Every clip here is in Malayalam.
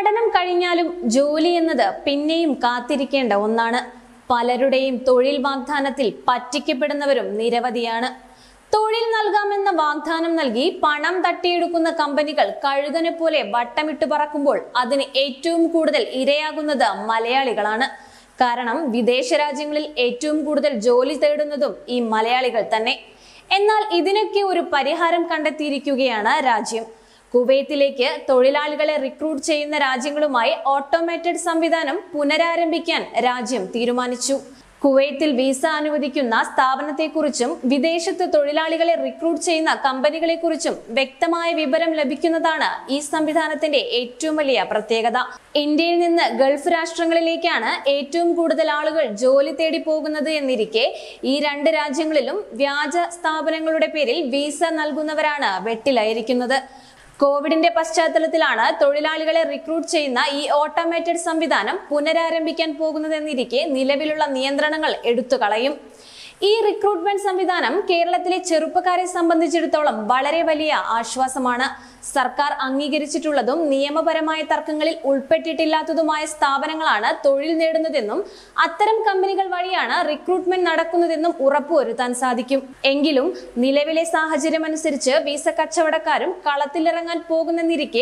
പഠനം കഴിഞ്ഞാലും ജോലി എന്നത് പിന്നെയും കാത്തിരിക്കേണ്ട ഒന്നാണ് പലരുടെയും തൊഴിൽ വാഗ്ദാനത്തിൽ പറ്റിക്കപ്പെടുന്നവരും നിരവധിയാണ് തൊഴിൽ നൽകാമെന്ന വാഗ്ദാനം നൽകി പണം തട്ടിയെടുക്കുന്ന കമ്പനികൾ കഴുകനെ പോലെ വട്ടമിട്ട് പറക്കുമ്പോൾ അതിന് ഏറ്റവും കൂടുതൽ ഇരയാകുന്നത് മലയാളികളാണ് കാരണം വിദേശ രാജ്യങ്ങളിൽ ഏറ്റവും കൂടുതൽ ജോലി തേടുന്നതും ഈ മലയാളികൾ തന്നെ എന്നാൽ ഇതിനൊക്കെ ഒരു പരിഹാരം കണ്ടെത്തിയിരിക്കുകയാണ് രാജ്യം കുവൈത്തിലേക്ക് തൊഴിലാളികളെ റിക്രൂട്ട് ചെയ്യുന്ന രാജ്യങ്ങളുമായി ഓട്ടോമേറ്റഡ് സംവിധാനം പുനരാരംഭിക്കാൻ രാജ്യം തീരുമാനിച്ചു കുവൈത്തിൽ വിസ അനുവദിക്കുന്ന സ്ഥാപനത്തെക്കുറിച്ചും വിദേശത്ത് തൊഴിലാളികളെ റിക്രൂട്ട് ചെയ്യുന്ന കമ്പനികളെക്കുറിച്ചും വ്യക്തമായ വിവരം ലഭിക്കുന്നതാണ് ഈ സംവിധാനത്തിന്റെ ഏറ്റവും വലിയ പ്രത്യേകത ഇന്ത്യയിൽ നിന്ന് ഗൾഫ് രാഷ്ട്രങ്ങളിലേക്കാണ് ഏറ്റവും കൂടുതൽ ആളുകൾ ജോലി തേടി പോകുന്നത് എന്നിരിക്കെ ഈ രണ്ട് രാജ്യങ്ങളിലും വ്യാജ സ്ഥാപനങ്ങളുടെ പേരിൽ വിസ നൽകുന്നവരാണ് വെട്ടിലായിരിക്കുന്നത് കോവിഡിന്റെ പശ്ചാത്തലത്തിലാണ് തൊഴിലാളികളെ റിക്രൂട്ട് ചെയ്യുന്ന ഈ ഓട്ടോമേറ്റഡ് സംവിധാനം പുനരാരംഭിക്കാൻ പോകുന്നതെന്നിരിക്കെ നിലവിലുള്ള നിയന്ത്രണങ്ങൾ എടുത്തു കളയും ഈ റിക്രൂട്ട്മെന്റ് സംവിധാനം കേരളത്തിലെ ചെറുപ്പക്കാരെ സംബന്ധിച്ചിടത്തോളം വളരെ വലിയ ആശ്വാസമാണ് സർക്കാർ അംഗീകരിച്ചിട്ടുള്ളതും നിയമപരമായ തർക്കങ്ങളിൽ ഉൾപ്പെട്ടിട്ടില്ലാത്തതുമായ സ്ഥാപനങ്ങളാണ് തൊഴിൽ നേടുന്നതെന്നും അത്തരം കമ്പനികൾ വഴിയാണ് റിക്രൂട്ട്മെന്റ് നടക്കുന്നതെന്നും ഉറപ്പുവരുത്താൻ സാധിക്കും എങ്കിലും നിലവിലെ സാഹചര്യം അനുസരിച്ച് വിസ കച്ചവടക്കാരും കളത്തിലിറങ്ങാൻ പോകുന്നെന്നിരിക്കെ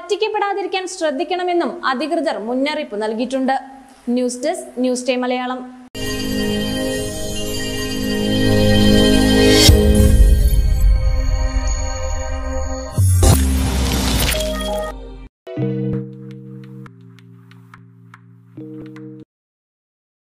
പറ്റിക്കപ്പെടാതിരിക്കാൻ ശ്രദ്ധിക്കണമെന്നും അധികൃതർ മുന്നറിയിപ്പ് നൽകിയിട്ടുണ്ട് news desk news time Malayalam